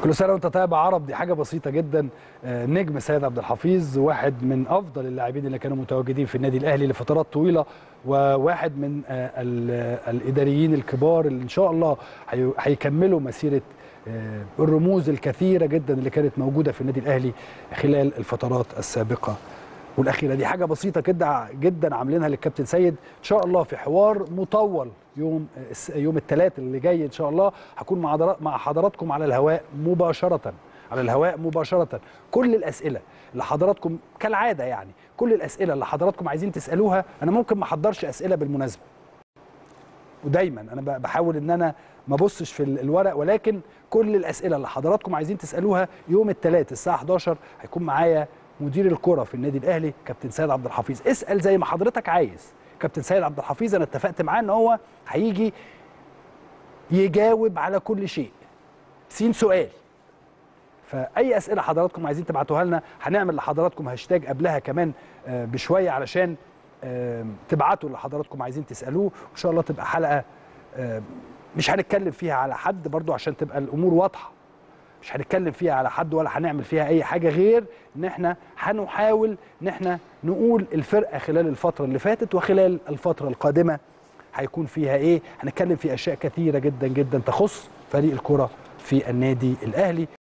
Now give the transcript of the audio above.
كل سنه وانت طيب يا عرب دي حاجه بسيطه جدا آه، نجم سيد عبد الحفيظ واحد من افضل اللاعبين اللي كانوا متواجدين في النادي الاهلي لفترات طويله وواحد من آه، ال- الاداريين الكبار اللي ان شاء الله هي- هيكملوا مسيره آه، الرموز الكثيره جدا اللي كانت موجوده في النادي الاهلي خلال الفترات السابقه والاخيره دي حاجه بسيطه كده جدا عاملينها للكابتن سيد ان شاء الله في حوار مطول يوم الس- يوم الثلاث اللي جاي ان شاء الله هكون مع حضرات- مع حضراتكم على الهواء مباشره على الهواء مباشره كل الاسئله اللي حضراتكم كالعاده يعني كل الاسئله اللي حضراتكم عايزين تسالوها انا ممكن ما احضرش اسئله بالمناسبه ودايما انا ب- بحاول ان انا ما ابصش في ال- الورق ولكن كل الاسئله اللي حضراتكم عايزين تسالوها يوم الثلاث الساعه 11 هيكون معايا مدير الكره في النادي الاهلي كابتن سيد عبد الحفيظ اسال زي ما حضرتك عايز كابتن سيد عبد الحفيظ انا اتفقت معاه ان هو هيجي يجاوب على كل شيء سين سؤال فاي اسئله حضراتكم عايزين تبعتوها لنا هنعمل لحضراتكم هاشتاج قبلها كمان آه، بشويه علشان آه، تبعتوا اللي حضراتكم عايزين تسالوه وان شاء الله تبقى حلقه آه، مش هنتكلم فيها على حد برضو عشان تبقى الامور واضحه مش هنتكلم فيها على حد ولا هنعمل فيها اي حاجه غير ان احنا هنحاول ان احنا نقول الفرقه خلال الفتره اللي فاتت وخلال الفتره القادمه هيكون فيها ايه هنتكلم في اشياء كثيره جدا جدا تخص فريق الكره في النادي الاهلي